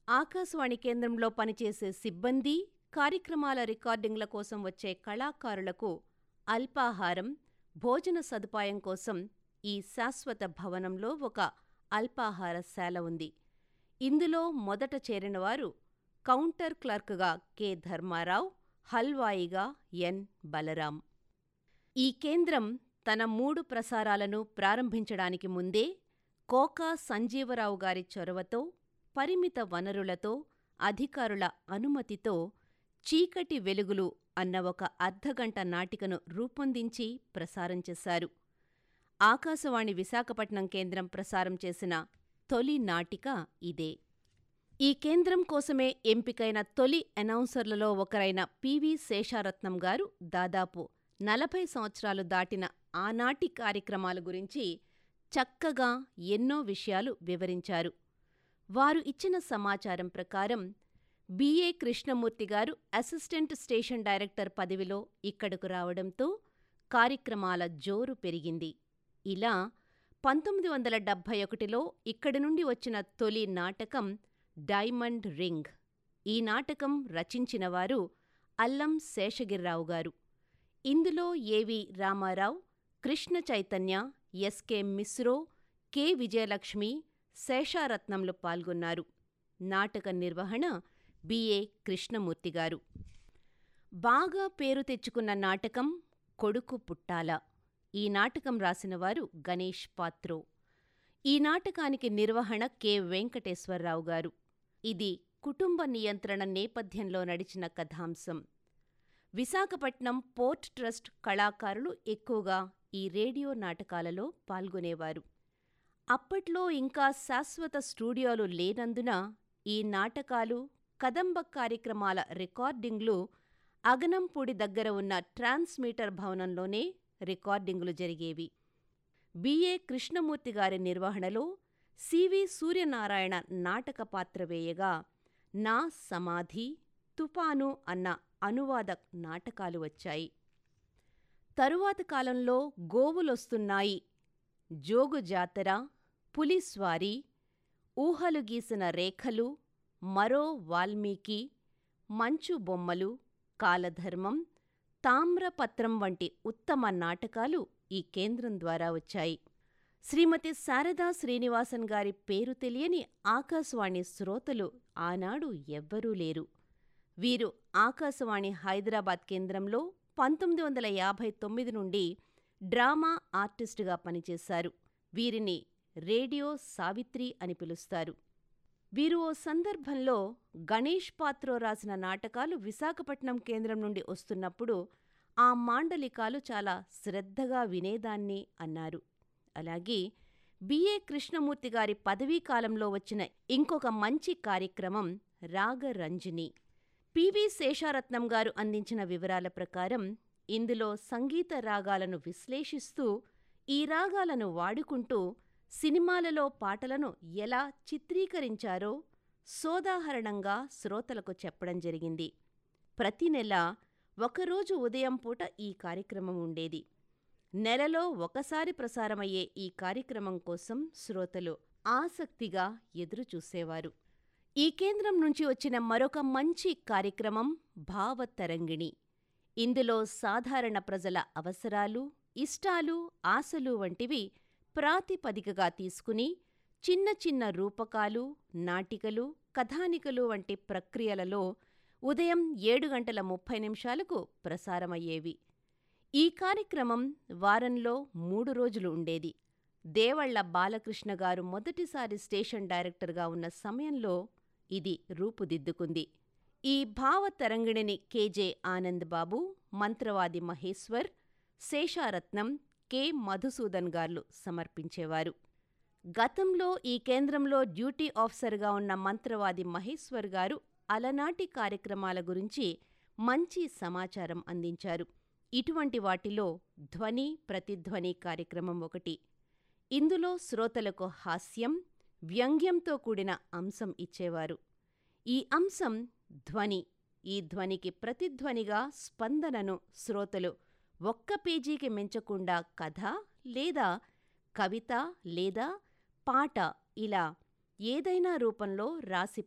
ఆకాశవాణి కేంద్రంలో పనిచేసే సిబ్బంది, కార్యక్రమాల రికార్డింగ్ల కోసం వచ్చే కళాకారులకు అల్పాహారం, భోజన సదుపాయం కోసం ఈ శాశ్వత భవనంలో ఒక అల్పాహారశాల ఉంది. ఇందులో మొదట చేరినవారు కౌంటర్ క్లర్క్ గా కె. ధర్మారావు, హల్వాయిగా ఎన్. బలరాం. ఈ కేంద్రం తన మూడు ప్రసారాలను ప్రారంభించడానికి ముందే కోకా సంజీవరావు గారి చొరవతో, పరిమిత వనరులతో, అధికారుల అనుమతితో చీకటి వెలుగులు అన్న ఒక అర్ధగంట నాటికను రూపొందించి ప్రసారం చేశారు. ఆకాశవాణి విశాఖపట్నం కేంద్రం ప్రసారం చేసిన తొలి నాటిక ఇదే. ఈ కేంద్రం కోసమే ఎంపికైన తొలి ఎనౌన్సర్లలో ఒకరైన పి. వి. శేషారత్నం గారు దాదాపు నలభై సంవత్సరాలు దాటిన ఆనాటి కార్యక్రమాల గురించి చక్కగా ఎన్నో విషయాలు వివరించారు. వారు ఇచ్చిన సమాచారం ప్రకారం బి. ఏ. కృష్ణమూర్తి గారు అసిస్టెంట్ స్టేషన్ డైరెక్టర్ పదవిలో ఇక్కడకు రావడంతో కార్యక్రమాల జోరు పెరిగింది. ఇలా పంతొమ్మిది వందల డెబ్బై ఒకటిలో ఇక్కడి నుండి వచ్చిన తొలి నాటకం డైమండ్ రింగ్. ఈ నాటకం రచించినవారు అల్లం శేషగిర్రావు గారు. ఇందులో A. V. Ramarao, Krishna Chaitanya, S. K. Mishro, K. Vijayalakshmi, శేషారత్నంలు పాల్గొన్నారు. నాటక నిర్వహణ బి. ఏ. కృష్ణమూర్తిగారు. బాగా పేరు తెచ్చుకున్న నాటకం కొడుకు పుట్టాల. ఈ నాటకం రాసినవారు గణేష్ పాత్రో. ఈ నాటకానికి నిర్వహణ కె. వెంకటేశ్వరరావు గారు. ఇది కుటుంబ నియంత్రణ నేపథ్యంలో నడిచిన కథాంశం. విశాఖపట్నం పోర్ట్ ట్రస్ట్ కళాకారులు ఎక్కువగా ఈ రేడియో నాటకాలలో పాల్గొనేవారు. అప్పట్లో ఇంకా శాశ్వత స్టూడియోలు లేనందున ఈ నాటకాలు, కదంబ కార్యక్రమాల రికార్డింగ్లు అగనంపూడి దగ్గర ఉన్న ట్రాన్స్మీటర్ భవనంలోనే రికార్డింగులు జరిగేవి. బి. ఏ. కృష్ణమూర్తిగారి నిర్వహణలో సి. వి. సూర్యనారాయణ నాటక పాత్ర వేయగా, నా సమాధి, తుపాను అన్న అనువాద నాటకాలు వచ్చాయి. తరువాతి కాలంలో గోవులొస్తున్నాయి, జోగు జాతర, పులిస్వారీ, ఊహలు గీసిన రేఖలు, మరో వాల్మీకి, మంచు బొమ్మలు, కాలధర్మం, తామ్రపత్రం వంటి ఉత్తమ నాటకాలు ఈ కేంద్రం ద్వారా వచ్చాయి. శ్రీమతి శారదా శ్రీనివాసన్ గారి పేరు తెలియని ఆకాశవాణి శ్రోతలు ఆనాడు ఎవ్వరూ లేరు. వీరు ఆకాశవాణి హైదరాబాద్ కేంద్రంలో పంతొమ్మిది వందల యాభై తొమ్మిది నుండి డ్రామా ఆర్టిస్టుగా పనిచేశారు. వీరిని రేడియో సావిత్రి అని పిలుస్తారు. వీరు ఓ సందర్భంలో గణేష్ పాత్రో రాసిన నాటకాలు విశాఖపట్నం కేంద్రం నుండి వస్తున్నప్పుడు ఆ మాండలికాలు చాలా శ్రద్ధగా వినేదాన్ని అన్నారు. అలాగే బి. ఏ. కృష్ణమూర్తిగారి పదవీకాలంలో వచ్చిన ఇంకొక మంచి కార్యక్రమం రాగరంజని. పి. వి. శేషారత్నం గారు అందించిన వివరాల ప్రకారం ఇందులో సంగీత రాగాలను విశ్లేషిస్తూ, ఈ రాగాలను వాడుకుంటూ సినిమాలలో పాటలను ఎలా చిత్రీకరించారో సోదాహరణంగా శ్రోతలకు చెప్పడం జరిగింది. ప్రతి నెలా ఒకరోజు ఉదయం పూట ఈ కార్యక్రమం ఉండేది. నెలలో ఒకసారి ప్రసారమయ్యే ఈ కార్యక్రమం కోసం శ్రోతలు ఆసక్తిగా ఎదురుచూసేవారు. ఈ కేంద్రం నుంచి వచ్చిన మరొక మంచి కార్యక్రమం భావతరంగిణి. ఇందులో సాధారణ ప్రజల అవసరాలు, ఇష్టాలు, ఆశలు వంటివి ప్రాతిపదికగా తీసుకుని చిన్న చిన్న రూపకాలు, నాటికలు, కథానికలు వంటి ప్రక్రియలలో ఉదయం ఏడు గంటల ముప్పై నిమిషాలకు ప్రసారమయ్యేవి. ఈ కార్యక్రమం వారంలో మూడు రోజులు ఉండేది. దేవళ్ళ బాలకృష్ణ గారు మొదటిసారి స్టేషన్ డైరెక్టర్గా ఉన్న సమయంలో ఇది రూపుదిద్దుకుంది. ఈ భావతరంగిణిని కె.జె. ఆనంద్ బాబు, మంత్రవాది మహేశ్వర్, శేషారత్నం, కె. మధుసూదన్ గార్లు సమర్పించేవారు. గతంలో ఈ కేంద్రంలో డ్యూటీ ఆఫీసర్గా ఉన్న మంత్రవాది మహేశ్వర్ గారు అలనాటి కార్యక్రమాల గురించి మంచి సమాచారం అందించారు. ఇటువంటి వాటిలో ధ్వని ప్రతిధ్వని కార్యక్రమం ఒకటి. ఇందులో శ్రోతలకు హాస్యం, వ్యంగ్యంతో కూడిన అంశం ఇచ్చేవారు. ఈ అంశం ధ్వని. ఈ ధ్వనికి ప్రతిధ్వనిగా స్పందనను శ్రోతలు ఒక్క పేజీకి మించకుండా కథ లేదా కవిత లేదా పాట ఇలా ఏదైనా రూపంలో రాసి